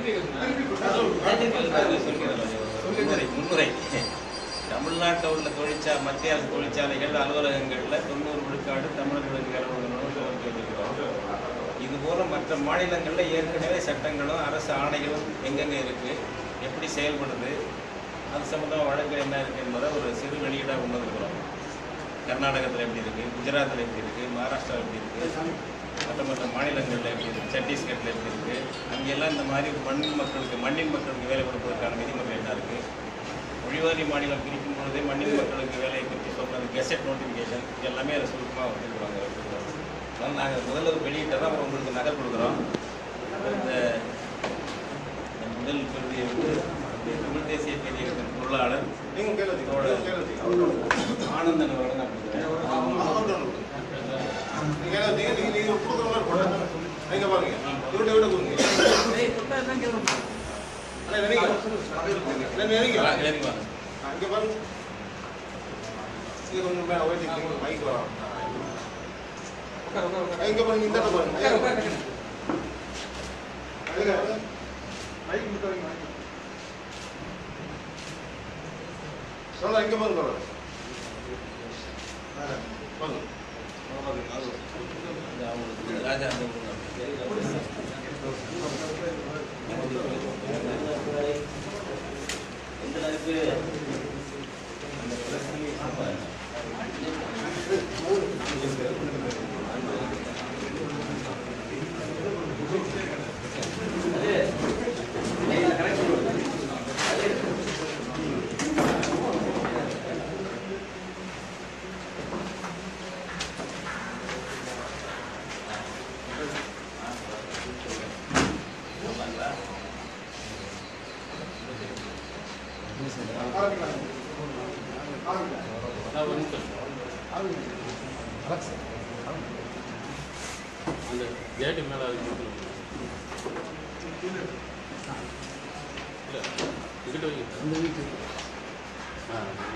முன்னுரை முன்னுரை தமிழ்நாட்டில் உள்ள தொழிற்சா மத்திய அரசு தொழிற்சாலைகள் அலுவலகங்களில் தொண்ணூறு விழுக்காடு தமிழர்களுக்கு வேலை கொடுக்கணும்னு கோரிக்கை வச்சிருக்கிறோம் இது போல மற்ற மாநிலங்களில் ஏற்கனவே சட்டங்களும் அரசு ஆணைகளும் எங்கெங்கே இருக்குது எப்படி செயல்படுது அது சம்மந்தமாக வழக்கு என்ன இருக்குது என்பதை ஒரு சிறு வெளியீடாக கொண்டு வந்திருக்கிறோம் கர்நாடகத்தில் எப்படி இருக்குது குஜராத்தில் எப்படி இருக்குது மகாராஷ்டிராவில் எப்படி இருக்குது மற்ற மற்ற மாநிலங்களில் எப்படி இருக்குது சத்தீஸ்கட்டில் எப்படி இருக்குது அங்கெல்லாம் இந்த மாதிரி மண்ணின் மக்களுக்கு மண்ணின் மக்களுக்கு வேலை கொடுப்பதற்கான விதிமுறை என்ன இருக்குது மொழிவாரி மாநிலம் பிரிக்கும் பொழுதே மண்ணின் மக்களுக்கு வேலையை பற்றி சொல்கிறது கெசட் நோட்டிஃபிகேஷன் இது எல்லாமே அதை சுருக்கமாக வச்சுருக்குறாங்க அதனால் நாங்கள் முதல்ல ஒரு வெளியிட்ட தான் அப்புறம் உங்களுக்கு நகல் கொடுக்குறோம் இந்த இந்த முதல் பிரதியை வந்து தமிழ் தேசிய பேரியக்கத்தின் பொருளாளர் நீங்க கையில வச்சுக்கோங்க. நீங்க கையில வச்சுக்கோங்க. ஆனந்தன் அவர்கள் நான் கொடுக்குறேன் நீங்க கையில வச்சுக்க. நீங்க நீங்க கொடுக்குற மாதிரி போடுங்க. நீங்க பாருங்க. இவர்கிட்ட இவர்கிட்ட கொடுங்க. அண்ணா, நினைங்க. அண்ணா, நினைங்க. ஆ, சரிங்க வாங்க. ஆ, இங்க பாருங்க. இங்க கொஞ்சம் மேல உயர்த்திக்கங்க. மைக் வரும். ஆ, இங்க பாருங்க. இந்த இடத்துல பாருங்க. ஐயா, பாருங்க. அதுல பாருங்க. மைக் மட்டும் வைங்க, மைக். சொல்ல இங்க பாருங்க பாருங்க. ஆ, பாருங்க. அது அவங்களுக்கு ராஜா அந்த அந்த கேட்டு மேலே இல்லை இங்கிட்ட வைங்க ஆ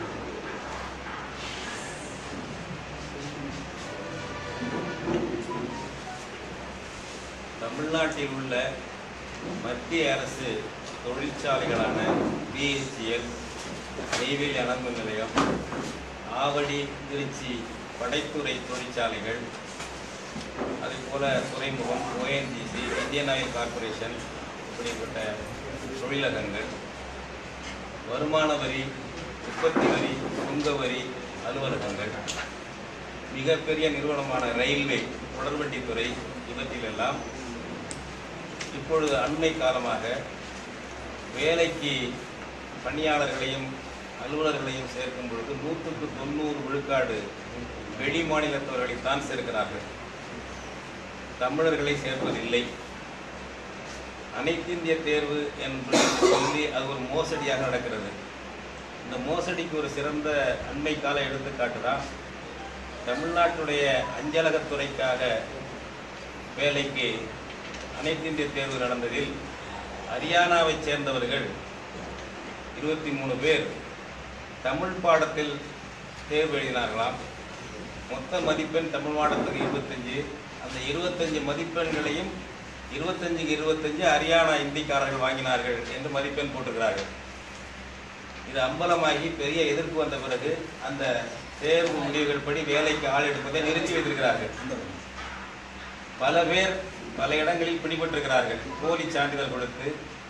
தமிழ்நாட்டில் உள்ள மத்திய அரசு தொழிற்சாலைகளான பிஹெச்எல் நெய்வேலி அனல்மின் நிலையம் ஆவடி திருச்சி படைத்துறை தொழிற்சாலைகள் அதே போல துறைமுகம் ஓஎன்ஜிசி இந்தியன் ஆயில் கார்ப்பரேஷன் இப்படிப்பட்ட தொழிலகங்கள் வருமான வரி உற்பத்தி வரி சுங்க வரி அலுவலகங்கள் மிகப்பெரிய நிறுவனமான ரயில்வே தொடர்வண்டித்துறை இவற்றிலெல்லாம் இப்பொழுது அண்மை காலமாக வேலைக்கு பணியாளர்களையும் அலுவலர்களையும் சேர்க்கும் பொழுது நூற்றுக்கு தொண்ணூறு விழுக்காடு வெளி மாநிலத்தவர்களைத்தான் சேர்க்கிறார்கள் தமிழர்களை சேர்ப்பதில்லை அனைத்து இந்திய தேர்வு என்று சொல்லி அது ஒரு மோசடியாக நடக்கிறது இந்த மோசடிக்கு ஒரு சிறந்த அண்மை கால எடுத்துக்காட்டு தான் தமிழ்நாட்டுடைய அஞ்சலகத்துறைக்காக வேலைக்கு அனைத்து இந்திய தேர்வு நடந்ததில் ஹரியானாவைச் சேர்ந்தவர்கள் இருபத்தி மூணு பேர் தமிழ் பாடத்தில் தேர்வு எழுதினார்களாம் மொத்த மதிப்பெண் தமிழ் பாடத்துக்கு இருபத்தஞ்சு அந்த இருபத்தஞ்சு மதிப்பெண்களையும் இருபத்தஞ்சுக்கு இருபத்தஞ்சு ஹரியானா இந்திக்காரர்கள் வாங்கினார்கள் என்று மதிப்பெண் போட்டுக்கிறார்கள் இது அம்பலமாகி பெரிய எதிர்ப்பு வந்த பிறகு அந்த தேர்வு முடிவுகள் படி வேலைக்கு ஆள் எடுப்பதை நிறுத்தி வைத்திருக்கிறார்கள் பல பேர் பல இடங்களில் பிடிபட்டிருக்கிறார்கள் போலி சான்றிதழ் கொடுத்து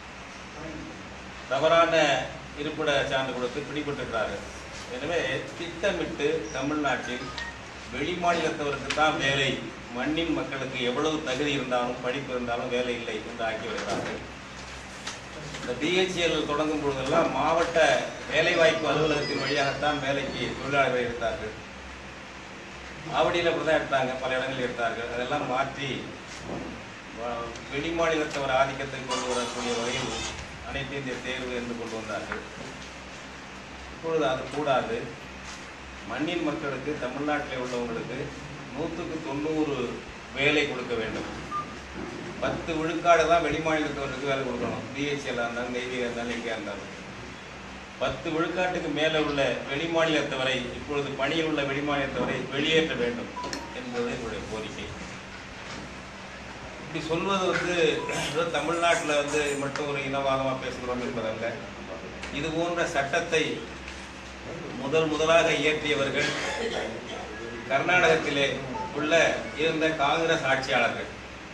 தவறான இருப்பிட சான்று கொடுத்து பிடிபட்டிருக்கிறார்கள் எனவே திட்டமிட்டு தமிழ்நாட்டில் வெளி மாநிலத்தவருக்கு தான் வேலை மண்ணின் மக்களுக்கு எவ்வளவு தகுதி இருந்தாலும் படிப்பு இருந்தாலும் வேலை இல்லை என்று ஆக்கி வருகிறார்கள் இந்த பிஹெச்எல் தொடங்கும் பொழுதெல்லாம் மாவட்ட வேலைவாய்ப்பு அலுவலகத்தின் வழியாகத்தான் வேலைக்கு தொழிலாளர்களை எடுத்தார்கள் ஆவடியில் அப்படி தான் எடுத்தாங்க பல இடங்களில் எடுத்தார்கள் அதெல்லாம் மாற்றி வ- வெளி மாநிலத்தவர் ஆதிக்கத்தை கொண்டு வரக்கூடிய வகையில் அனைத்து இந்திய தேர்வு என்று கொண்டு வந்தார்கள் இப்பொழுது அது கூடாது மண்ணின் மக்களுக்கு தமிழ்நாட்டில் உள்ளவங்களுக்கு நூற்றுக்கு தொண்ணூறு வேலை கொடுக்க வேண்டும் பத்து விழுக்காடு தான் வெளிமாநிலத்தவருக்கு வேலை கொடுக்கணும் பிஹெச்எல் இருந்தாலும் நெய்வேலியாக இருந்தாலும் எங்கேயா இருந்தாலும் பத்து விழுக்காட்டுக்கு மேலே உள்ள வெளிமாநிலத்தவரை இப்பொழுது பணியில் உள்ள வெளிமாநிலத்தவரை வெளியேற்ற வேண்டும் என்பது என்னுடைய கோரிக்கை இப்படி சொல்வது வந்து ஏதோ தமிழ்நாட்டில் வந்து மட்டும் ஒரு இனவாதமாக பேசுகிறோம் என்பதல்ல இது போன்ற சட்டத்தை முதல் முதலாக இயற்றியவர்கள் கர்நாடகத்திலே உள்ள இருந்த காங்கிரஸ் ஆட்சியாளர்கள்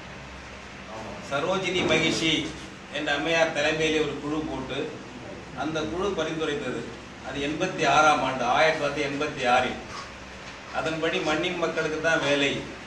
சரோஜினி மகிஷி என்ற அம்மையார் தலைமையிலே ஒரு குழு போட்டு அந்த குழு பரிந்துரைத்தது அது எண்பத்தி ஆறாம் ஆண்டு ஆயிரத்தி தொள்ளாயிரத்தி எண்பத்தி ஆறில் அதன்படி மண்ணின் மக்களுக்கு தான் வேலை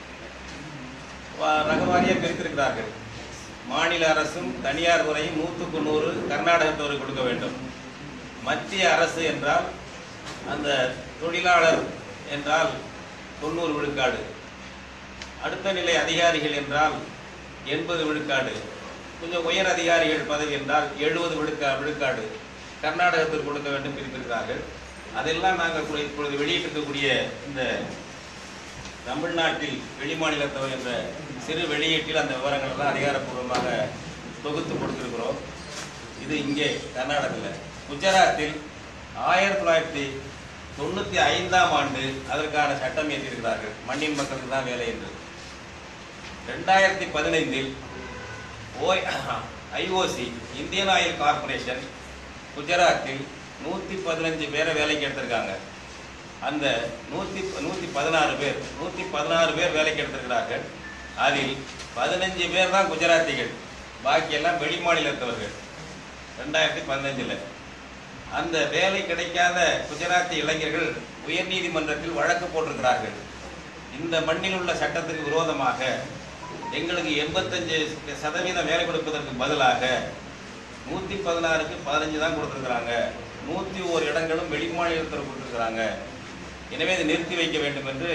வா- ரகவாரியாக பிரித்திருக்கிறார்கள் மாநில அரசும் தனியார் துறையும் நூற்றுக்கு நூறு கர்நாடகத்தவருக்கு கொடுக்க வேண்டும் மத்திய அரசு என்றால் அந்த தொழிலாளர் என்றால் தொண்ணூறு விழுக்காடு அடுத்த நிலை அதிகாரிகள் என்றால் எண்பது விழுக்காடு கொஞ்சம் உயர் அதிகாரிகள் பதவி என்றால் எழுபது விழுக்கா விழுக்காடு கர்நாடகத்திற்கு கொடுக்க வேண்டும் பிரித்திருக்கிறார்கள் அதெல்லாம் நாங்கள் இப்பொழுது இப்பொழுது வெளியிட்டிருக்கக்கூடிய இந்த தமிழ்நாட்டில் வெளிமாநிலத்தவர் என்ற சிறு வெளியீட்டில் அந்த விவரங்கள் எல்லாம் அதிகாரப்பூர்வமாக தொகுத்து கொடுத்திருக்கிறோம் இது இங்கே கர்நாடகத்தில் குஜராத்தில் ஆயிரத்தி தொள்ளாயிரத்தி தொண்ணூற்றி ஐந்தாம் ஆண்டு அதற்கான சட்டம் இயற்றியிருக்கிறார்கள் மண்ணின் மக்களுக்கு தான் வேலை என்று ரெண்டாயிரத்தி பதினைந்தில் ஓய் ஐஓசி இந்தியன் ஆயில் கார்ப்பரேஷன் குஜராத்தில் நூற்றி பதினஞ்சு பேரை வேலைக்கு எடுத்திருக்காங்க அந்த நூற்றி நூற்றி பதினாறு பேர் நூற்றி பதினாறு பேர் வேலைக்கு எடுத்திருக்கிறார்கள் அதில் பதினஞ்சு பேர் தான் குஜராத்திகள் பாக்கியெல்லாம் வெளி மாநிலத்தவர்கள் ரெண்டாயிரத்தி பதினஞ்சில் அந்த வேலை கிடைக்காத குஜராத்தி இளைஞர்கள் உயர்நீதிமன்றத்தில் வழக்கு போட்டிருக்கிறார்கள் இந்த மண்ணில் உள்ள சட்டத்திற்கு விரோதமாக எங்களுக்கு எண்பத்தஞ்சு சதவீதம் வேலை கொடுப்பதற்கு பதிலாக நூற்றி பதினாறுக்கு பதினஞ்சு தான் கொடுத்துருக்குறாங்க நூற்றி ஒரு இடங்களும் வெளிமாநிலத்தில் கொடுத்துருக்குறாங்க எனவே இதை நிறுத்தி வைக்க வேண்டும் என்று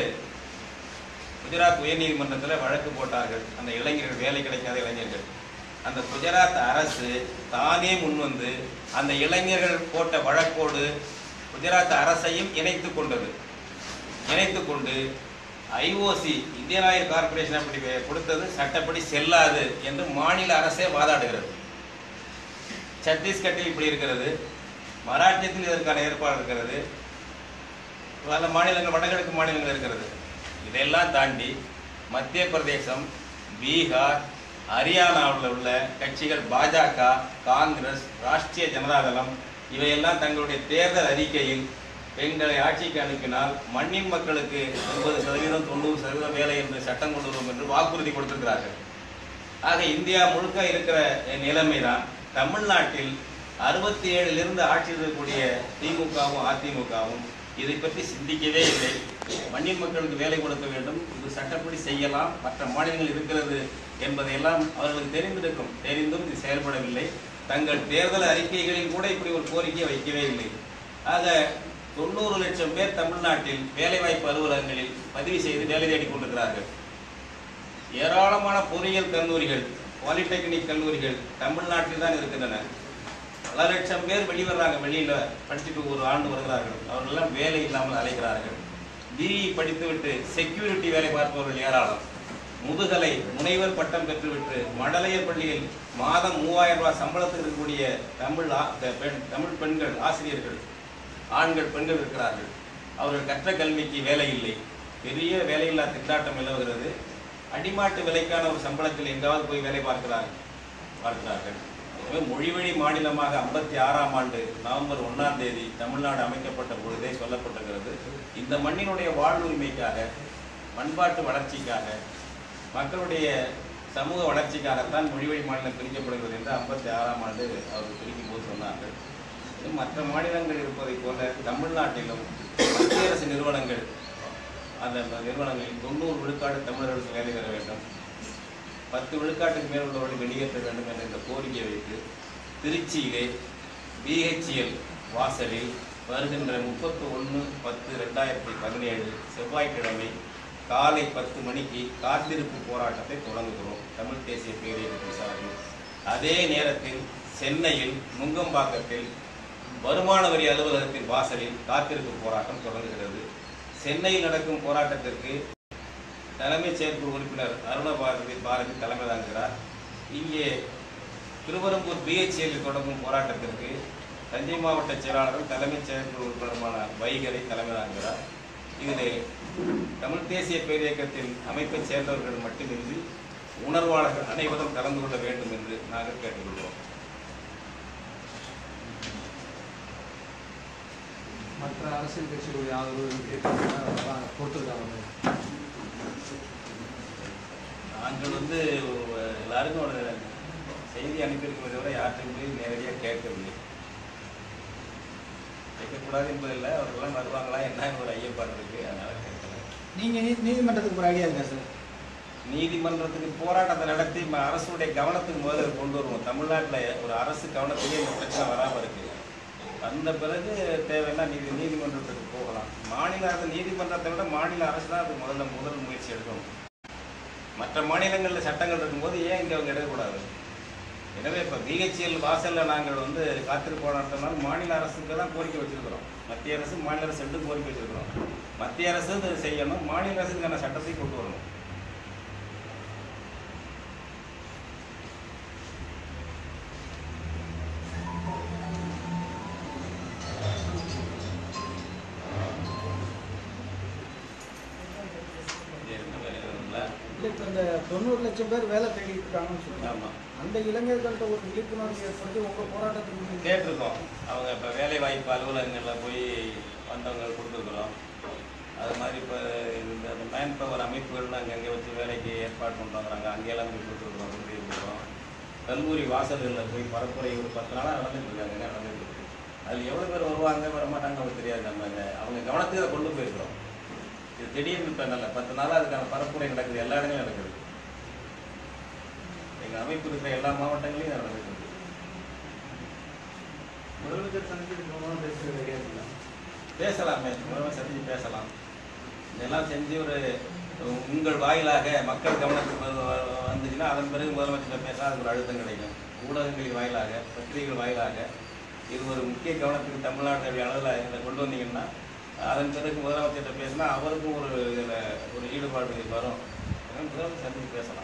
குஜராத் உயர்நீதிமன்றத்தில் வழக்கு போட்டார்கள் அந்த இளைஞர்கள் வேலை கிடைக்காத இளைஞர்கள் அந்த குஜராத் அரசு தானே முன்வந்து அந்த இளைஞர்கள் போட்ட வழக்கோடு குஜராத் அரசையும் இணைத்து கொண்டது இணைத்து கொண்டு ஐஓசி இந்தியன் ஆயில் கார்ப்பரேஷன் அப்படி கொடுத்தது சட்டப்படி செல்லாது என்று மாநில அரசே வாதாடுகிறது சத்தீஸ்கட்டில் இப்படி இருக்கிறது மராட்டியத்தில் இதற்கான ஏற்பாடு இருக்கிறது பல மாநிலங்கள் வடகிழக்கு மாநிலங்கள் இருக்கிறது இதையெல்லாம் தாண்டி மத்திய பிரதேசம் பீகார் ஹரியானாவில் உள்ள கட்சிகள் பாஜக காங்கிரஸ் ராஷ்டிரிய ஜனதாதளம் இவையெல்லாம் தங்களுடைய தேர்தல் அறிக்கையில் எங்களை ஆட்சிக்கு அனுப்பினால் மண்ணின் மக்களுக்கு எண்பது சதவீதம் தொண்ணூறு சதவீதம் வேலை என்று சட்டம் கொண்டு வரும் என்று வாக்குறுதி கொடுத்திருக்கிறார்கள் ஆக இந்தியா முழுக்க இருக்கிற நிலைமை தான் தமிழ்நாட்டில் அறுபத்தி ஏழிலிருந்து ஆட்சி இருக்கக்கூடிய திமுகவும் அதிமுகவும் இதை பற்றி சிந்திக்கவே இல்லை மண்ணின் மக்களுக்கு வேலை கொடுக்க வேண்டும் இது சட்டப்படி செய்யலாம் மற்ற மாநிலங்கள் இருக்கிறது என்பதையெல்லாம் அவர்களுக்கு தெரிந்திருக்கும் தெரிந்தும் இது செயல்படவில்லை தங்கள் தேர்தல் அறிக்கைகளில் கூட இப்படி ஒரு கோரிக்கை வைக்கவே இல்லை ஆக தொண்ணூறு லட்சம் பேர் தமிழ்நாட்டில் வேலைவாய்ப்பு அலுவலகங்களில் பதிவு செய்து வேலை தேடிக் கொண்டிருக்கிறார்கள் ஏராளமான பொறியியல் கல்லூரிகள் பாலிடெக்னிக் கல்லூரிகள் தமிழ்நாட்டில் தான் இருக்கின்றன பல லட்சம் பேர் வெளிவர்றாங்க வெளியில படிச்சுட்டு ஒரு ஆண்டு வருகிறார்கள் அவர்களெல்லாம் வேலை இல்லாமல் அலைகிறார்கள் பிஇ படித்துவிட்டு செக்யூரிட்டி வேலை பார்ப்பவர்கள் ஏராளம் முதுகலை முனைவர் பட்டம் பெற்றுவிட்டு மடலையர் பள்ளியில் மாதம் மூவாயிரம் ரூபாய் சம்பளத்துக்கு இருக்கக்கூடிய தமிழ் ஆ- த- பெண் தமிழ் பெண்கள் ஆசிரியர்கள் ஆண்கள் பெண்கள் இருக்கிறார்கள் அவர்கள் கற்ற கல்விக்கு வேலை இல்லை பெரிய வேலையில்லா திண்டாட்டம் நிலவுகிறது அடிமாட்டு விலைக்கான ஒரு சம்பளத்தில் எங்காவது போய் வேலை பார்க்கிறார்கள் பார்க்கிறார்கள் எனவே மொழிவழி மாநிலமாக ஐம்பத்தி ஆறாம் ஆண்டு நவம்பர் ஒன்றாம் தேதி தமிழ்நாடு அமைக்கப்பட்ட பொழுதே சொல்லப்பட்டிருக்கிறது இந்த மண்ணினுடைய வாழ்வுரிமைக்காக பண்பாட்டு வளர்ச்சிக்காக மக்களுடைய சமூக வளர்ச்சிக்காகத்தான் மொழிவழி மாநிலம் பிரிக்கப்படுகிறது என்று ஐம்பத்தி ஆறாம் ஆண்டு அவர் பிரிக்கும் போது சொன்னார்கள் இது மற்ற மாநிலங்கள் இருப்பதைப் போல தமிழ்நாட்டிலும் மத்திய அரசு நிறுவனங்கள் அந்த நிறுவனங்களில் தொண்ணூறு விழுக்காடு தமிழர்களுக்கு வேலை தர வேண்டும் பத்து விழுக்காட்டுக்கு மேல் உள்ளவர்களை வெளியேற்ற வேண்டும் என்ற இந்த கோரிக்கையை வைத்து திருச்சியிலே பிஹெச்எல் வாசலில் வருகின்ற முப்பத்தி ஒன்று பத்து ரெண்டாயிரத்தி பதினேழு செவ்வாய்க்கிழமை காலை பத்து மணிக்கு காத்திருப்பு போராட்டத்தை தொடங்குகிறோம் தமிழ் தேசிய பேரியக்கத்தின் சார்பில் அதே நேரத்தில் சென்னையில் நுங்கம்பாக்கத்தில் வருமான வரி அலுவலகத்தின் வாசலில் காத்திருப்பு போராட்டம் தொடங்குகிறது சென்னையில் நடக்கும் போராட்டத்திற்கு தலைமைச் செயற்குழு உறுப்பினர் அருண பாரதி பாரதி தலைமை தாங்குகிறார் இங்கே திருவரம்பூர் பிஹெச்எல்லில் தொடங்கும் போராட்டத்திற்கு தஞ்சை மாவட்ட செயலாளரும் தலைமைச் செயற்குழு உறுப்பினருமான வைகரை தலைமை தாங்குகிறார் இதிலே தமிழ் தேசிய பேரியக்கத்தின் அமைப்பைச் சேர்ந்தவர்கள் மட்டுமின்றி உணர்வாளர்கள் அனைவரும் கலந்து கொள்ள வேண்டும் என்று நாங்கள் கேட்டுக்கொள்வோம் மற்ற அரசியல் கட்சிகளுடைய ஆதரவு கேட்கறாங்க கொடுத்துருக்காங்க நாங்கள் வந்து ஒரு- எல்லாருக்கும் ஒரு செய்தி அனுப்பியிருக்கிறத விட யார்கிட்டையும் போய் நேரடியாக கேட்கவில்லை கேட்கக்கூடாது என்பதில்லை அவர்களெல்லாம் வருவாங்களா என்ன ஒரு ஐயப்பாடு இருக்கு அதனால கேட்கல நீங்க நீ- நீதிமன்றத்துக்கு ஒரு ஐடியா இருக்கா சார் நீதிமன்றத்துக்கு போராட்டத்தை நடத்தி ம- அரசுடைய கவனத்துக்கு முதல்ல கொண்டு வருவோம் தமிழ்நாட்டில் ஒரு அரசு கவனத்துக்கே இந்த பிரச்சனை வராமல் இருக்கு வந்த பிறகு தேவைன்னா நீதி நீதிமன்றத்துக்கு போகலாம் மாநில அரசு நீதிமன்றத்தை விட மாநில அரசு தான் அது முதல்ல முதல் முயற்சி எடுக்கணும் மற்ற மாநிலங்களில் சட்டங்கள் இருக்கும்போது ஏன் இங்கே அவங்க எடுக்கக்கூடாது எனவே இப்போ பிஹெச்எல் வாசலில் நாங்கள் வந்து காத்திருப்பு போராட்டம்னால மாநில அரசுக்கு தான் கோரிக்கை வச்சிருக்கிறோம் மத்திய அரசு மாநில அரசு ரெண்டும் கோரிக்கை வச்சிருக்கிறோம் மத்திய அரசு இதை செய்யணும் மாநில அரசு இதுக்கான சட்டத்தை கொண்டு வரணும் இல்லை இப்போ இந்த தொண்ணூறு லட்சம் பேர் வேலை தேடிட்டு இருக்காங்கன்னு சொல்லுவாங்க ஆமாம் அந்த இளைஞர்கள்ட்ட ஒரு விழிப்புணர்வு ஏற்படுத்தி உங்க போராட்டத்துக்கு நீங்க- கேட்டிருக்கோம் அவங்க இப்போ வேலை வாய்ப்பு அலுவலகங்களில் போய் வந்தவங்க கொடுத்துருக்குறோம் அது மாதிரி இப்போ இந்த மேன் பவர் அமைப்புகள் அங்கங்கே வச்சு வேலைக்கு ஏற்பாடு பண்ணுறாங்க அங்கெல்லாம் போய் கொடுத்துருக்குறோம் கொடுத்துருக்குறோம் கல்லூரி வாசல்களில் போய் பரப்புரை ஒரு பத்து நாளாக நடந்துட்டு இருக்காங்க நடந்துட்டு இருக்கு அதில் எவ்வளோ பேர் வருவாங்க வர மாட்டாங்க அவங்களுக்கு தெரியாது நம்ம இதை அவங்க கவனத்துக்கு அதை கொண்டு போயிருக்கிறோம் இது திடீர்னு இப்போ நல்ல பத்து நாளாக அதுக்கான பரப்புரை நடக்குது எல்லா இடங்களும் நடக்குது எங்கள் அமைப்பு இருக்கிற எல்லா மாவட்டங்களையும் இது நடந்துட்டு இருக்கு முதலமைச்சர் சந்திச்சு போகணும் பேசுறது ஐடியா இருக்கா பேசலாமே முதல்வர் சந்திச்சு பேசலாம் இதெல்லாம் செஞ்சு ஒரு உங்கள் வாயிலாக மக்கள் கவனத்துக்கு வந்து- வ- வந்துச்சுன்னா அதன் பிறகு முதலமைச்சர் பேச அதுக்கு ஒரு அழுத்தம் கிடைக்கும் ஊடகங்களின் வாயிலாக பத்திரிகைகள் வாயிலாக இது ஒரு முக்கிய கவனத்துக்கு தமிழ்நாட்டுடைய அளவில் இதை கொண்டு வந்தீங்கன்னா அதன் பிறகு முதலமைச்சர்கிட்ட பேசினா அவருக்கும் ஒரு இதில் ஒரு ஈடுபாடு வரும் அதனால முதலமைச்சர் சந்திச்சு பேசலாம்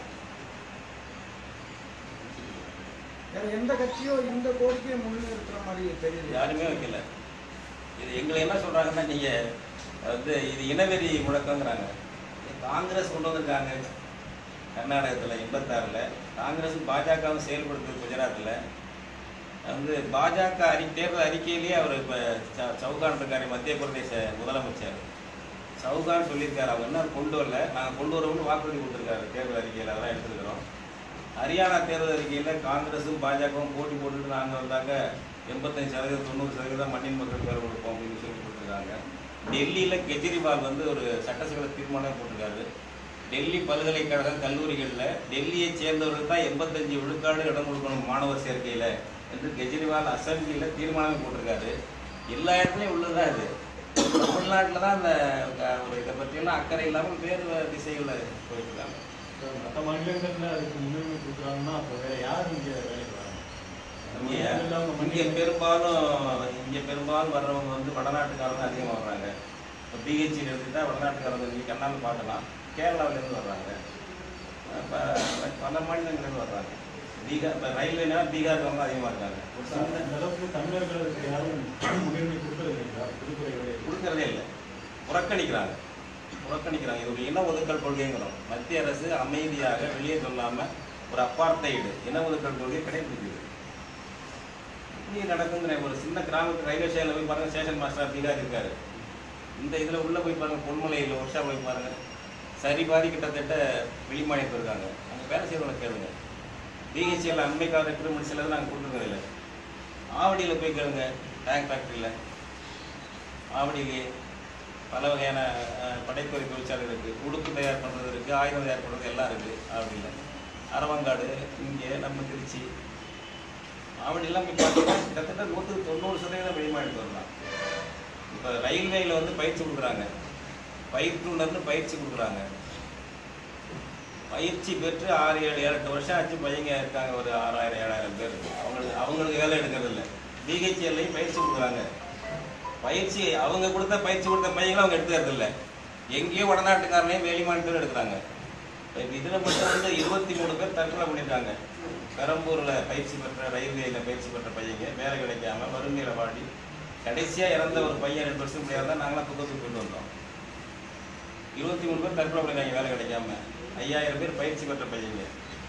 வேற எந்த கட்சியோ இந்த கோரிக்கையை முன்னிறுத்துற மாதிரி தெரியல யாருமே வைக்கல இது எங்களை என்ன சொல்றாங்கன்னா நீங்க வந்து இது இனவெறி முழக்கங்கிறாங்க இது காங்கிரஸ் கொண்டு வந்திருக்காங்க கர்நாடகத்தில் எண்பத்தாறில் காங்கிரஸ் பாஜகவும் செயல்படுத்துது குஜராத்தில் வந்து பாஜக அறி தேர்தல் அறிக்கையிலேயே அவர் இப்போ சவுகான் இருக்காரு மத்திய பிரதேச முதலமைச்சர் சவுகான் சொல்லியிருக்காரு அவங்க என்ன கொண்டு வரல நாங்கள் கொண்டு வரோம்னு வாக்குறுதி கொடுத்துருக்காரு தேர்தல் அறிக்கையில் அதெல்லாம் எடுத்துருக்கிறோம் ஹரியானா தேர்தல் அறிக்கையில் காங்கிரஸும் பாஜகவும் போட்டி போட்டுட்டு நாங்கள் வந்தாங்க எண்பத்தஞ்சு சதவீதம் தொண்ணூறு சதவீதம் மண்ணின் மக்கள் பேர் கொடுப்போம் அப்படின்னு சொல்லி கொடுத்துருக்காங்க டெல்லியில் கெஜ்ரிவால் வந்து ஒரு சட்டசபை தீர்மானம் போட்டிருக்காரு டெல்லி பல்கலைக்கழகம் கல்லூரிகளில் டெல்லியை சேர்ந்தவர்கள் தான் எண்பத்தஞ்சு விழுக்காடு இடம் கொடுக்கணும் மாணவர் சேர்க்கையில் என்று கெஜ்ரிவால் அசம்பிளியில் தீர்மானமே போட்டிருக்காரு எல்லா இடத்துலையும் உள்ளதுதான் இது தமிழ்நாட்டில் தான் அந்த அஹ், ஒரு இதை பற்றியெல்லாம் அக்கறை இல்லாமல் வேறு திசைகளில் போயிட்டு இருக்காங்க மற்ற மாநிலங்கள்ல அதுக்கு முன்னுரிமை கொடுக்குறாங்கன்னா அப்போ வேற யார் இங்க வேலைக்கு வராங்க இங்க இங்க பெரும்பாலும் இங்க பெரும்பாலும் வர்றவங்க வந்து வடநாட்டுக்காரங்க அதிகமாக வர்றாங்க இப்போ பிஹெச்சியில் எடுத்துக்கிட்டா வடநாட்டுக்காரங்க நீங்கள் கண்ணால் பார்க்கலாம் கேரளாவிலேருந்து வர்றாங்க இப்போ பல மாநிலங்கள்லேருந்து வர்றாங்க பீகார் இப்போ ரயில்வேனா பீகார்காரங்க அதிகமாக இருக்காங்க ஒரு சின்ன இந்த அளவுக்கு தமிழர்களுக்கு யாரும் முன்னுரிமை கொடுக்கறது இல்லைங்களா புதுத்துறை வேலை கொடுக்கறதே இல்லை புறக்கணிக்கிறாங்க புறக்கணிக்கிறாங்க இது ஒரு இன ஒதுக்கல் கொள்கைங்கிறோம் மத்திய அரசு அமைதியாக வெளியே சொல்லாமல் ஒரு அப்பார்த்தைடு இன ஒதுக்கல் கொள்கை கடைபிடிக்குது இப்படி நடக்குங்கிற ஒரு சின்ன கிராமத்து ரயில்வே ஸ்டேஷனில் போய் பாருங்க ஸ்டேஷன் மாஸ்டர் பீகார் இருக்காரு இந்த இதில் உள்ளே போய் பாருங்க பொன்மலையில் ஒர்ஷா போய் பாருங்க சரி பாதி கிட்டத்தட்ட வெளிமாநிலத்தில் இருக்காங்க அங்கே வேலை செய்யறவங்க கேளுங்க பிஹெச்சியில் அண்மைக்கால ரெக்ரூட்மெண்ட் சிலது நாங்கள் கொடுத்துருக்கதில்லை ஆவடியில் போய் கேளுங்க டேங்க் ஃபேக்ட்ரியில் ஆவடியிலே பல வகையான அஹ், படைத்துறை தொழிற்சாலை இருக்குது உடுப்பு தயார் பண்ணுறது இருக்குது ஆயுதம் தயார் பண்ணுறது எல்லாம் இருக்குது ஆவடியில் அரவங்காடு இங்கே நம்ம திருச்சி ஆவடியெல்லாம் போய் பார்த்தீங்கன்னா கிட்டத்தட்ட நூற்றுக்கு தொண்ணூறு சதவீதம் வெளிமாநிலத்து வரலாம் இப்போ ரயில்வேயில் வந்து பயிற்சி கொடுக்குறாங்க பயிற்றுனர்னு பயிற்சி கொடுக்குறாங்க பயிற்சி பெற்று ஆறு ஏழு ஏழு எட்டு வருஷம் ஆச்சு பையங்க இருக்காங்க ஒரு ஆறாயிரம் ஏழாயிரம் பேர் அவங்களுக்கு அவங்களுக்கு வேலை எடுக்கிறது இல்லை பிஹெச்எல்லையும் பயிற்சி கொடுக்குறாங்க பயிற்சி அவங்க கொடுத்த பயிற்சி கொடுத்த பையங்களும் அவங்க எடுத்துக்கிறது இல்லை எங்கேயோ வடநாட்டுக்காரனையும் வெளி மாநிலத்தில் எடுக்கிறாங்க இப்போ இதில் மட்டும் வந்து இருபத்தி மூணு பேர் தற்கொலை பண்ணியிருக்காங்க பெரம்பூரில் பயிற்சி பெற்ற ரயில்வேயில் பயிற்சி பெற்ற பையங்க வேலை கிடைக்காம வறுமையில வாடி கடைசியாக இறந்த ஒரு பையன் ரெண்டு வருஷம் முடியாது தான் நாங்களாம் துக்கத்துக்கு கொண்டு வந்தோம் இருபத்தி மூணு பேர் தற்கொலை பண்ணிருக்காங்க வேலை கிடைக்காம ஐயாயிரம் பேர் பயிற்சி பெற்ற பையங்க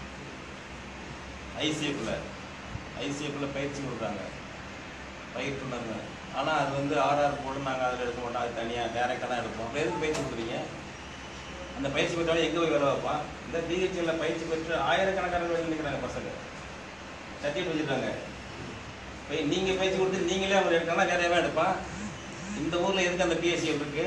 ஐசிஎஃப்ல ஐசிஎஃப்ல பயிற்சி கொடுக்குறாங்க பயிற்றுனங்க ஆனால் அது வந்து ஆர்ஆர் போட்டு நாங்கள் அதில் எடுக்க மாட்டோம் அது தனியாக டேரெக்டாக தான் எடுப்போம் அப்புறம் எதுக்கு பயிற்சி கொடுக்குறீங்க அந்த பயிற்சி பெற்றவங்க எங்கே போய் வேலை வைப்பான் இந்த பிஹெச்எல்ல பயிற்சி பெற்று ஆயிரக்கணக்கான வேலை நிற்கிறாங்க பசங்க சர்டிஃபிகேட் வச்சுருக்காங்க போய் நீங்கள் பயிற்சி கொடுத்து நீங்களே அவங்க எடுக்கணும்னா நிறையவே எடுப்பான் இந்த ஊரில் எதுக்கு அந்த பிஎஸ்சிஎல் இருக்கு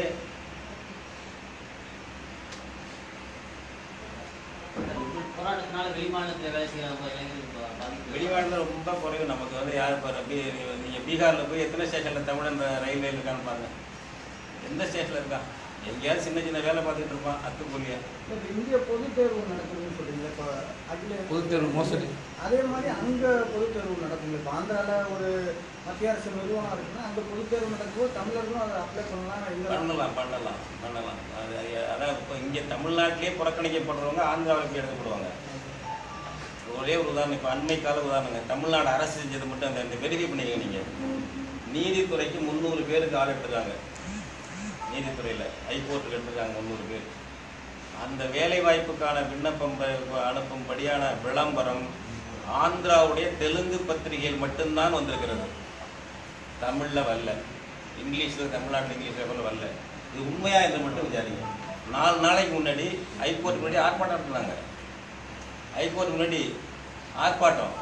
போராட்டத்தினால வெளிமாநிலத்தில் வேலை செய்கிற இளைஞர்களுக்கு பா- பாதிப்பு வெளிநாட்டில் ரொம்ப குறைவு நமக்கு வந்து யார் பாரு பீ நீங்கள் பீகாரில் போய் எத்தனை ஸ்டேஷனில் தமிழன் ரயில்வே இருக்கான்னு பாருங்க எந்த ஸ்டேஷனில் இருக்கான் எங்கேயாவது சின்ன சின்ன வேலை பார்த்துட்டு இருப்பான் அத்துக்கூலியா இப்ப இந்திய பொதுத் தேர்வு நடக்குதுன்னு சொல்றீங்க இப்போ அகில பொதுத் தேர்வு மோசடி அதே மாதிரி அங்க பொதுத் தேர்வு நடக்குங்க இப்போ ஆந்திரால ஒரு மத்திய அரசு நிறுவனம் இருக்குன்னா அங்க பொதுத் தேர்வு நடக்கும்போது தமிழர்களும் அதை அப்ளை பண்ணலாம் இல்லை பண்ணலாம் பண்ணலாம் பண்ணலாம் அது அதான் இப்போ இங்கே தமிழ்நாட்டிலே புறக்கணிக்கப்படுறவங்க ஆந்திராவில் போய் எடுக்கப்படுவாங்க ஒரே ஒரு உதாரணம் இப்போ அண்மை கால உதாரணங்க தமிழ்நாடு அரசு செஞ்சது மட்டும் அந்த அந்த வெரிஃபை பண்ணிக்க நீங்கள் நீதித்துறைக்கு முந்நூறு பேருக்கு ஆள் எடுத்துருக்காங்க நீதித்துறையில் ஹைகோர்ட்டுக்கு எடுத்துருக்காங்க முந்நூறு பேர் அந்த வேலை வாய்ப்புக்கான விண்ணப்பம் ப- அனுப்பும்படியான விளம்பரம் ஆந்திராவுடைய தெலுங்கு பத்திரிகையில் மட்டும்தான் வந்திருக்கிறது தமிழில் வரல இங்கிலீஷில் தமிழ்நாட்டில் இங்கிலீஷில் கூட வரல இது உண்மையா என்று மட்டும் விசாரிங்க நாலு நாளைக்கு முன்னாடி ஹைகோர்ட் முன்னாடி ஆர்ப்பாட்டம் நடத்தினாங்க ஹைகோர்ட் முன்னாடி ஆர்ப்பாட்டம்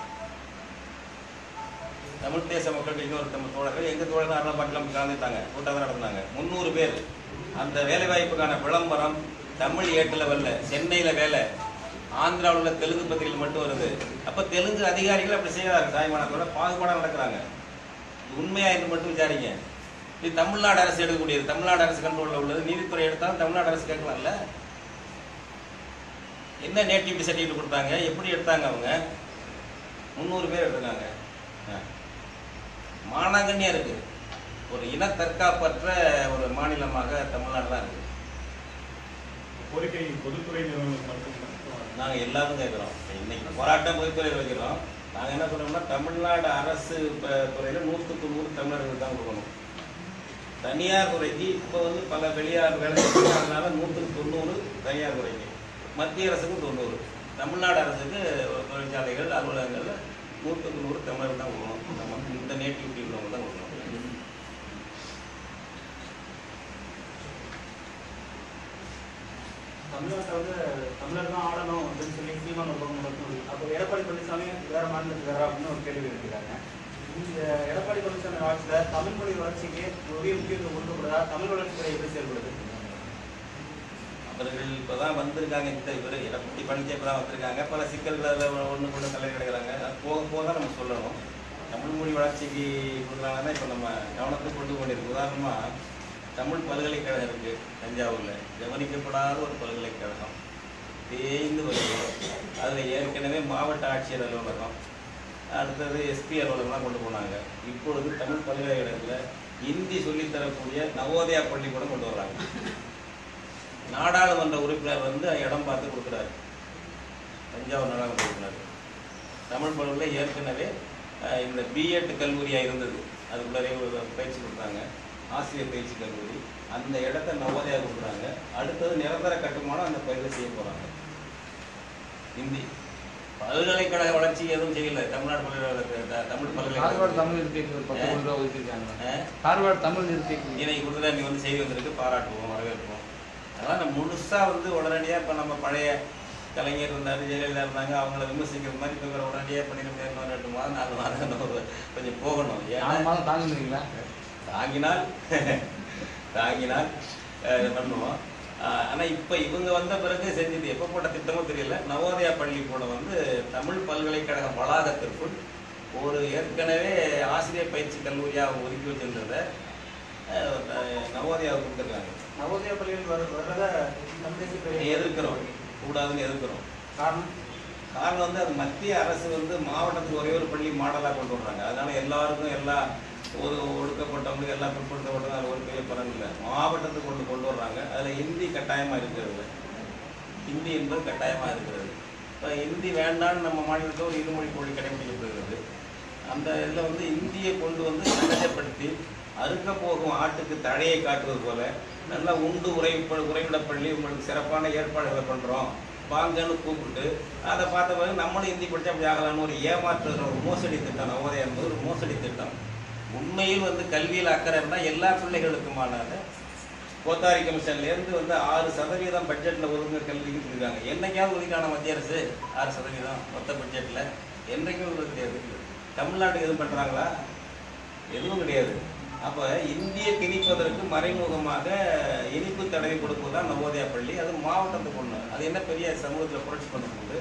தமிழ் தேச மக்கள் இன்னொரு தமிழ் தோழர்கள் எங்கள் தோழர்கள் அருணாபாட்டில் கலந்துட்டாங்க கூட்டம் நடத்தினாங்க முந்நூறு பேர் அந்த வேலைவாய்ப்புக்கான விளம்பரம் தமிழ் ஏட்டில் வரல சென்னையில் வேலை ஆந்திராவில் உள்ள தெலுங்கு பத்திரிகையில் மட்டும் வருது அப்போ தெலுங்கு அதிகாரிகள் அப்படி செய்யறாங்க தாய்மானத்தோட பாகுபாடாக நடக்கிறாங்க இது உண்மையா என்று மட்டும் விசாரிங்க இது தமிழ்நாடு அரசு எடுக்கக்கூடியது தமிழ்நாடு அரசு கண்ட்ரோலில் உள்ளது நீதித்துறை எடுத்தாலும் தமிழ்நாடு அரசு கேட்கலாம்ல என்ன நேட்டிவிட்டி சர்டிஃபிகேட் கொடுத்தாங்க எப்படி எடுத்தாங்க அவங்க முந்நூறு பேர் எடுத்தாங்க மானாங்கண்ணியா இருக்கு ஒரு இன தற்காப்பற்ற ஒரு மாநிலமாக தமிழ்நாடு தான் இருக்கு கோரிக்கை பொதுத்துறை நிறுவனங்கள் மட்டும் நாங்க எல்லாரும் கேட்குறோம் இன்னைக்கு போராட்டம் பொதுத்துறையில் வைக்கிறோம் நாங்க என்ன சொல்றோம்னா தமிழ்நாடு அரசு ப- துறையில நூற்றுக்கு நூறு தமிழர்களுக்கு தான் கொடுக்கணும் தனியார் துறைக்கு இப்போ வந்து பல வெளியார் வேலை செய்யறதுனால நூற்றுக்கு தொண்ணூறு தனியார் துறைக்கு மத்திய அரசுக்கு தொண்ணூறு தமிழ்நாடு அரசுக்கு தொழிற்சாலைகள் அலுவலகங்கள்ல நூற்றுக்கு நூறு தமிழர்கள் தான் கொடுக்கணும் நமக்கு இந்த நேட்டிவிட்டி உள்ளவங்க தான் கொடுக்கணும் தமிழ்நாட்டை வந்து தமிழர் தான் ஆடணும் அப்படின்னு சொல்லி சீமான் ஒரு பக்கம் நடத்துது அப்போ எடப்பாடி பழனிசாமி வேற மாநிலத்துக்கு வேற அப்படின்னு ஒரு கேள்வி இருக்கிறாங்க இந்த எடப்பாடி பழனிசாமி ஆட்சியில் தமிழ் மொழி வளர்ச்சிக்கு உரிய முக்கியத்துவம் கொடுக்கக்கூடாதா தமிழ் வளர்ச்சித்துறை எப்படி செயல்படுது அவர்கள் இப்பதான் வந்திருக்காங்க இந்த இவர் எடப்பாடி பழனிசாமி தான் வந்திருக்காங்க பல சிக்கல்கள் அதில் ஒன்று கொண்டு தலை கிடைக்கிறாங்க அது போக போக தான் நம்ம சொல்லணும் தமிழ் மொழி வளர்ச்சிக்கு கொடுக்குறாங்கன்னா இப்போ நம்ம கவனத்தை கொண்டு கொண்டிருக்கு உதாரணமாக தமிழ் பல்கலைக்கழகம் இருக்கு தஞ்சாவூர்ல கவனிக்கப்படாத ஒரு பல்கலைக்கழகம் தேய்ந்து வருது அதில் ஏற்கனவே மாவட்ட ஆட்சியர் அலுவலகம் அடுத்தது எஸ்பி அலுவலகம்லாம் கொண்டு போனாங்க இப்பொழுது தமிழ் பல்கலைக்கழகத்தில் ஹிந்தி சொல்லித் தரக்கூடிய நவோதயா பள்ளிக்கூடம் கொண்டு வர்றாங்க நாடாளுமன்ற உறுப்பினர் வந்து இடம் பார்த்து கொடுக்குறாரு தஞ்சாவூர் நாடாளுமன்ற உறுப்பினர் தமிழ் பள்ளியில் ஏற்கனவே அஹ், இந்த பிஎட் கல்லூரியாக இருந்தது அதுக்குள்ளே ஒரு பயிற்சி கொடுத்தாங்க ஆசிரியர் பயிற்சி கல்லூரி அந்த இடத்த நவோதயா கொடுக்குறாங்க அடுத்தது நிரந்தர கட்டுமானம் அந்த பயிரில் செய்ய போகிறாங்க ஹிந்தி பல்கலைக்கழக வளர்ச்சி எதுவும் செய்யல தமிழ்நாடு பல்கலைக்கழக த- தமிழ் ஹார்வர்ட் பல்கலைக்கழகம் தமிழ் இருக்கைக்கு ஒரு பத்து கோடி ரூபா ஒதுக்கியிருக்காங்க அஹ், ஹார்வர்ட் தமிழ் இருக்கைக்கு இன்னைக்கு கொடுத்தா நீ வந்து செய்தி வந்திருக்கு பாராட்டுவோம் வரவேற்போம் அதெல்லாம் நம்ம முழுசாக வந்து உடனடியாக இப்போ நம்ம பழைய கலைஞர் இருந்தார் ஜெயலலிதா இருந்தாங்க அவங்கள விமர்சிக்கிற மாதிரி இப்போ இவரை உடனடியாக பண்ணிட முடியாது இன்னும் ரெண்டு மாதம் நாலு மாதம் இன்னும் ஒரு கொஞ்சம் போகணும் நாலு ஏன்னா மாதம் தாங்குறீங்களா தாங்கினால் தாங்கினால் அஹ், இது பண்ணுவோம் அஹ், ஆனா இப்ப இவங்க வந்த பிறகு செஞ்சது எப்ப போட்ட திட்டமோ தெரியல நவோதயா பள்ளிக்கூடம் வந்து தமிழ் பல்கலைக்கழக வளாகத்திற்குள் ஒரு ஏற்கனவே ஆசிரியர் பயிற்சி கல்லூரியா அவங்க ஒதுக்கி வச்சிருந்ததை அஹ், அஹ், நவோதயாவுக்கு கொடுத்துருக்காங்க நவோதயா பள்ளிகள் வர வர்றத தமிழ் தேசிய எதிர்க்கிறோம் கூடாதுன்னு எதிர்க்கிறோம் காரணம் காரணம் வந்து அது மத்திய அரசு வந்து மாவட்டத்துக்கு ஒரே ஒரு பள்ளி மாடலாக கொண்டு வர்றாங்க அதனால எல்லாருக்கும் எல்லா ஒரு ஒடுக்கப்பட்டவங்களுக்கு எல்லாம் பிற்படுத்தப்பட்டவங்க அது ஒரு பெரிய பலன் இல்லை மாவட்டத்துக்கு கொண்டு கொண்டு வர்றாங்க அதில் ஹிந்தி கட்டாயமாக இருக்கிறது ஹிந்தி என்பது கட்டாயமாக இருக்கிறது இப்போ ஹிந்தி வேண்டாம்னு நம்ம மாநிலத்தில் ஒரு இருமொழி கொள்கை கடைபிடிக்கப்படுகிறது அந்த இதில் வந்து இந்தியை கொண்டு வந்து சகஜப்படுத்தி அறுக்க போகும் ஆட்டுக்கு தழையை காட்டுவது போல நல்லா உண்டு உறை உறைவிடப் பள்ளி உங்களுக்கு சிறப்பான ஏற்பாடுகளை பண்ணுறோம் வாங்கன்னு கூப்பிட்டு அதை பார்த்த பிறகு நம்மளும் ஹிந்தி படிச்சா அப்படி ஆகலாம்னு ஒரு ஏமாற்றுற ஒரு மோசடி திட்டம் நவோதயா என்பது ஒரு மோசடி திட்டம் உண்மையில் வந்து கல்வியில் அக்கறை இருந்தால் எல்லா பிள்ளைகளுக்குமானது கோத்தாரி கமிஷன்லேருந்து வந்து ஆறு சதவீதம் பட்ஜெட்டில் ஒதுங்க கல்விக்கு சொல்லியிருக்காங்க என்னைக்காவது ஒதுக்கான மத்திய அரசு ஆறு சதவீதம் மொத்த பட்ஜெட்டில் என்றைக்கும் ஒதுக்க கிடையாது தமிழ்நாட்டுக்கு எதுவும் பண்ணுறாங்களா எதுவும் கிடையாது அப்போ இந்திய திணிப்பதற்கு மறைமுகமாக இனிப்பு தடவை கொடுப்பது தான் நவோதயா பள்ளி அது மாவட்டத்துக்கு ஒன்று அது என்ன பெரிய சமூகத்தில் புரட்சி பண்ண போகுது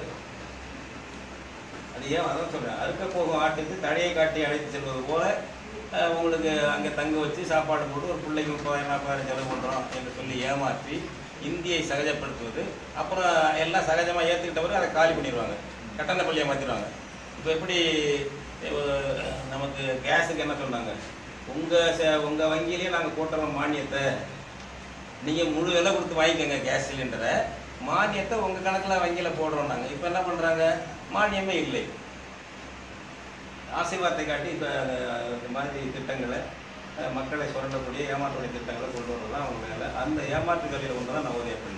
அது ஏன் அதான் சொல்கிறேன் அறுக்க போகும் ஆட்டுக்கு தடையை காட்டி அழைத்து செல்வது போல அஹ், உங்களுக்கு அங்கே தங்க வச்சு சாப்பாடு போட்டு ஒரு பிள்ளைக்கு முப்பதாயிரம் நாற்பதாயிரம் செலவு பண்ணுறோம் என்று சொல்லி ஏமாற்றி இந்தியை சகஜப்படுத்துவது அப்புறம் எல்லாம் சகஜமாக ஏற்றுக்கிட்டவரை அதை காலி பண்ணிடுவாங்க கட்டண பள்ளியை மாற்றிடுவாங்க இப்போ எப்படி அஹ், நமக்கு கேஸுக்கு என்ன சொன்னாங்க உங்கள் உங்கள் வங்கியிலேயே நாங்கள் போட்டுறோம் மானியத்தை நீங்கள் முழு விலை கொடுத்து வாங்கிக்கோங்க கேஸ் சிலிண்டரை மானியத்தை உங்கள் கணக்கில் வங்கியில் போடுறோம் நாங்கள் இப்போ என்ன பண்ணுறாங்க மானியமே இல்லை ஆசீர்வாதத்தை காட்டி இப்போ இந்த மாதிரி திட்டங்களை அஹ், மக்களை சுரண்டக்கூடிய ஏமாற்றக்கூடிய திட்டங்களை கொண்டு வரது தான் அவங்க வேலை அந்த ஏமாற்று வேலையில் ஒன்று தான் நவோதயா பள்ளி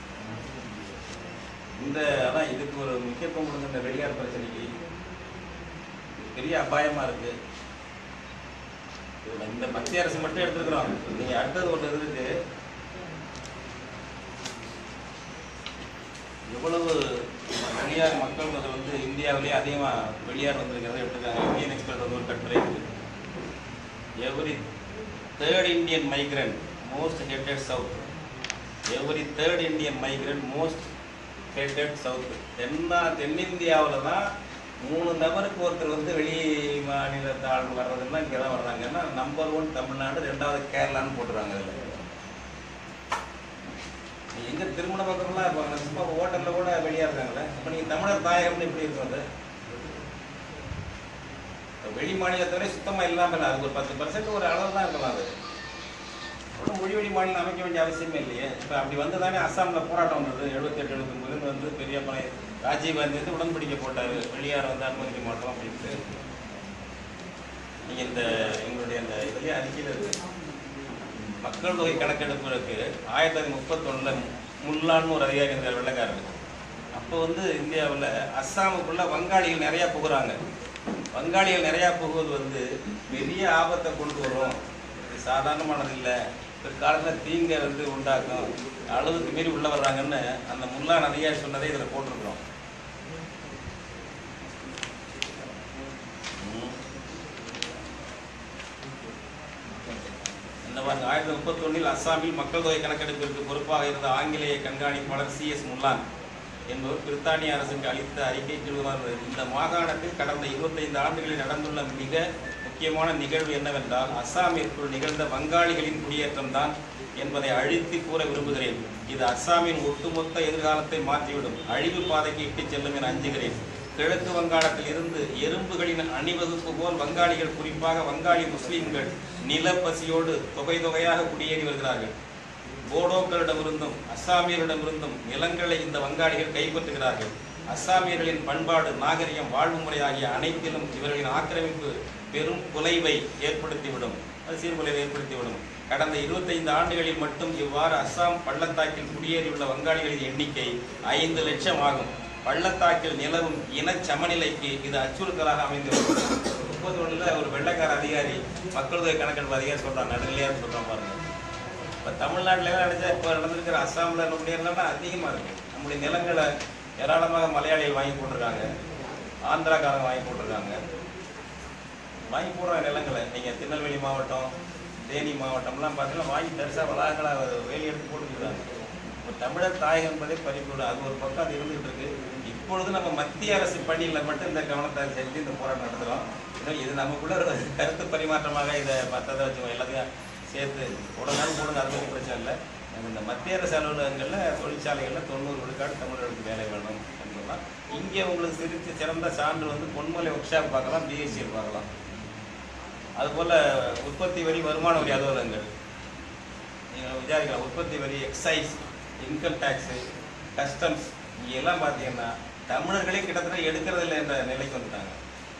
இந்த அதான் இதுக்கு ஒரு முக்கியத்துவம் கொடுங்க இந்த வெளியார் பிரச்சனைக்கு இது பெரிய அபாயமாக இருக்குது இதுல இந்த மத்திய அரசு மட்டும் எடுத்துக்கிறோம் நீங்க அடுத்தது ஒன்று இருக்கு எவ்வளவு வெளியார் மக்கள் தொகை வந்து இந்தியாவிலேயே அதிகமாக வெளியார் வந்திருக்கிறத எடுத்துக்காங்க இந்தியன் எக்ஸ்பிரஸ் வந்து ஒரு கட்டுரை இருக்கு every third Indian migrant most headed south every third Indian migrant most headed south தென்னா தென்னிந்தியாவில் தான் மூணு நபருக்கு ஒருத்தர் வந்து வெளி மாநிலத்த ஆள் வர்றதுன்னா இங்கே தான் வர்றாங்கன்னா நம்பர் ஒன் தமிழ்நாடு ரெண்டாவது கேரளான்னு போட்டுறாங்க அதில் எங்கே திருமண பக்கம்லாம் இருப்பாங்க சும்மா ஹோட்டலில் கூட வெளியாக இருக்காங்களே இப்போ நீங்கள் தமிழர் தாயகம்னு எப்படி இருக்கும் அது இப்ப வெளி மாநிலத்தவரை சுத்தமாக இல்லாமல் இல்லை அது ஒரு பத்து பர்சன்ட் ஒரு அளவு தான் இருக்கலாம் அது ஒன்றும் மொழி வழி மாநிலம் அமைக்க வேண்டிய அவசியமே இல்லையே இப்போ அப்படி வந்து தானே அஸ்ஸாமில் போராட்டம் வந்தது எழுபத்தெட்டு எழுபத்தொம்பதுலேருந்து வந்து பெரிய பணை ராஜீவ்காந்தி வந்து உடன்படிக்கை போட்டார் வெளியார் வந்து அனுமதிக்க மாட்டோம் அப்படின்ட்டு நீங்கள் இந்த எங்களுடைய அந்த இதுலேயே அறிக்கையில் இருக்கு மக்கள் தொகை கணக்கெடுப்புக்கு ஆயிரத்தி தொள்ளாயிரத்தி முப்பத்தொன்னில் முல்லான்னு ஒரு அதிகாரி இருந்தார் வெள்ளக்காரர் அப்போ வந்து இந்தியாவில் அஸ்ஸாமுக்குள்ள வங்காளிகள் நிறையா புகுறாங்க வங்காளிகள் நிறையா புகுவது வந்து பெரிய ஆபத்தை கொண்டு வரும் இது சாதாரணமானது இல்லை பிற்காலத்தில் தீங்கை வந்து உண்டாக்கும் அளவுக்கு மீறி உள்ள வர்றாங்கன்னு அந்த முல்லா நதியார் சொன்னதை இதில் போட்டிருக்கிறோம் ம். இந்த பாருங்க ஆயிரத்தி முப்பத்தொன்னில் அஸ்ஸாமில் மக்கள் தொகை கணக்கெடுப்பிற்கு பொறுப்பாக இருந்த ஆங்கிலேய கண்காணிப்பாளர் சி எஸ் முல்லான் என்பவர் பிரித்தானிய அரசுக்கு அளித்த அறிக்கை கீழ்வருவது இந்த மாகாணத்தில் கடந்த 25 ஆண்டுகளில் நடந்துள்ள மிக முக்கியமான நிகழ்வு என்னவென்றால் அஸ்ஸாமிற்குள் நிகழ்ந்த வங்காளிகளின் குடியேற்றம் தான் என்பதை அழித்து கூற விரும்புகிறேன் இது அஸ்ஸாமின் ஒட்டுமொத்த எதிர்காலத்தை மாற்றிவிடும் அழிவு பாதைக்கு இட்டுச் செல்லும் என அஞ்சுகிறேன் கிழக்கு வங்காளத்தில் இருந்து எறும்புகளின் அணிவகுப்பு போல் வங்காளிகள் குறிப்பாக வங்காளி முஸ்லிம்கள் நிலப்பசியோடு தொகை தொகையாக குடியேறி வருகிறார்கள் போடோக்களிடமிருந்தும் அஸ்ஸாமியரிடமிருந்தும் நிலங்களை இந்த வங்காளிகள் கைப்பற்றுகிறார்கள் அஸ்ஸாமியர்களின் பண்பாடு நாகரிகம் வாழ்வு முறை ஆகிய அனைத்திலும் இவர்களின் ஆக்கிரமிப்பு பெரும் குலைவை ஏற்படுத்திவிடும் அது சீர்குலைவை ஏற்படுத்திவிடும் கடந்த 25 ஆண்டுகளில் மட்டும் இவ்வாறு அஸ்ஸாம் பள்ளத்தாக்கில் குடியேறியுள்ள வங்காளிகளின் எண்ணிக்கை ஐந்து லட்சம் ஆகும் பள்ளத்தாக்கில் நிலவும் இனச் சமநிலைக்கு இது அச்சுறுத்தலாக அமைந்துள்ளது முப்பத்தி ஒண்ணுல ஒரு வெள்ளைக்கார அதிகாரி மக்கள் தொகை கணக்கெடுப்பு அதிகாரி சொல்றாங்க நடுநிலையார் சொல்றான் பாருங்க இப்போ தமிழ்நாட்டில் நினைச்சா இப்போ நடந்திருக்கிற அஸ்ஸாமில் நம்முடைய நிலம்னா அதிகமாக இருக்கு நம்முடைய நிலங்களை ஏராளமாக மலையாளிகள் வாங்கி போட்டிருக்காங்க ஆந்திராக்காரங்க வாங்கி போட்டிருக்காங்க வாங்கி போடுற நிலங்களை நீங்கள் திருநெல்வேலி மாவட்டம் தேனி மாவட்டம்லாம் பார்த்தீங்கன்னா வாங்கி தரிசாக வளாகங்களாக வேலி எடுத்து போட்டுருக்காங்க இப்போ தமிழர் தாயகம் என்பதே பறிப்போடு அது ஒரு பக்கம் அது இருந்துகிட்டு இருக்கு இப்பொழுது நம்ம மத்திய அரசு பணியில் மட்டும் இந்த கவனத்தை செஞ்சு இந்த போராட்டம் நடத்துகிறோம் இன்னும் இது நமக்குள்ள ஒரு கருத்து பரிமாற்றமாக இதை மற்றதை வச்சு எல்லாத்தையும் சேர்த்து உடனே போடுங்க அது பற்றி பிரச்சனை இல்லை இந்த மத்திய அரசு அலுவலகங்களில் தொழிற்சாலைகளில் தொண்ணூறு விழுக்காடு தமிழர்களுக்கு வேலை வேணும் என்பதுதான் இங்கே உங்களுக்கு சிரித்து சிறந்த சான்று வந்து பொன்மலை ஒர்க் ஷாப் பார்க்கலாம் பிஎஸ்சியில் பார்க்கலாம் அதுபோல் உற்பத்தி வரி வருமான வரி அலுவலகங்கள் நீங்கள் விசாரிக்கலாம் உற்பத்தி வரி எக்ஸைஸ் இன்கம் டேக்ஸு கஸ்டம்ஸ் இங்கே எல்லாம் பார்த்தீங்கன்னா தமிழர்களே கிட்டத்தட்ட எடுக்கிறது இல்லை என்ற நிலைக்கு வந்துட்டாங்க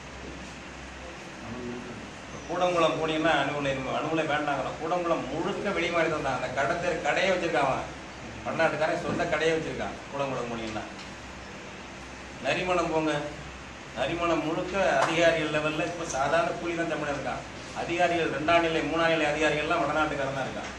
கூடங்குளம் போனீங்கன்னா அணுகுலை அணுகுலை வேண்டாங்கிறோம் கூடங்குளம் முழுக்க வெளி மாநிலம் தான் அந்த கடத்தை கடையே வச்சிருக்கான் அவன். வடநாட்டுக்காரன் சொந்த கடையை வச்சிருக்கான் குளங்குளம் போனீங்கன்னா நரிமணம் போங்க நரிமணம் முழுக்க அதிகாரிகள் லெவலில் இப்போ சாதாரண கூலி தான் தமிழர் இருக்கான் அதிகாரிகள் ரெண்டாம் நிலை மூணாம் நிலை அதிகாரிகள்லாம் வடநாட்டுக்காரன் தான் இருக்கான்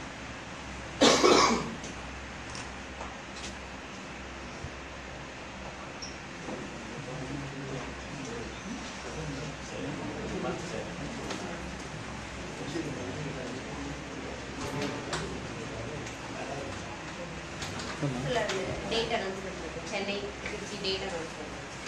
டேட் அனௌன்ஸ்மெண்ட் இருக்கு சென்னை திருச்சி டேட் அனௌன்ஸ்மெண்ட்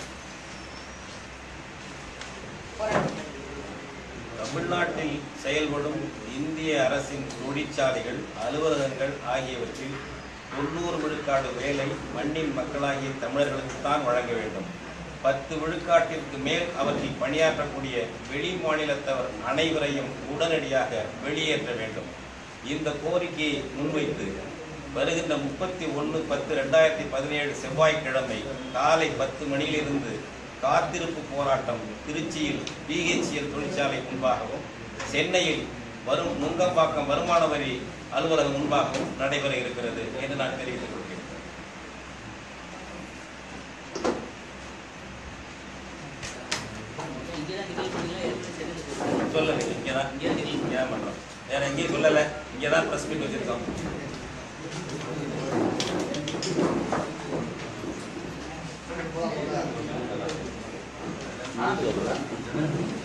போராட்டம் தமிழ்நாட்டில் செயல்படும் இந்திய அரசின் தொழிற்சாலைகள் அலுவலகங்கள் ஆகியவற்றில் தொண்ணூறு விழுக்காடு வேலை மண்ணின் மக்களாகிய தமிழர்களுக்கு தான் வழங்க வேண்டும் பத்து விழுக்காட்டிற்கு மேல் அவற்றில் பணியாற்றக்கூடிய வெளி மாநிலத்தவர் அனைவரையும் உடனடியாக வெளியேற்ற வேண்டும் இந்த கோரிக்கையை முன்வைத்து வருகின்ற முப்பத்தி ஒன்று பத்து ரெண்டாயிரத்தி பதினேழு செவ்வாய்க்கிழமை காலை பத்து மணியிலிருந்து காத்திருப்பு போராட்டம் திருச்சியில் பிஹெச்எல் தொழிற்சாலை முன்பாகவும் சென்னையில் வரும் நுங்கம்பாக்கம் வருமான வரி அலுவலகம் முன்பாகவும் நடைபெற இருக்கிறது என்று நான் தெரிவித்துக் கொள்கிறேன் இங்கே தான் நிகழ்வு பண்ணீங்களா எப்படி சென்னையில் சொல்லுங்க இங்கே தான் இங்கே தான் நிகழ்வு ஏன் பண்ணுறோம் வேற எங்கேயும் சொல்லலை இங்கே தான் ப்ரெஸ் மீட் வச்சுருக்கோம் ஆ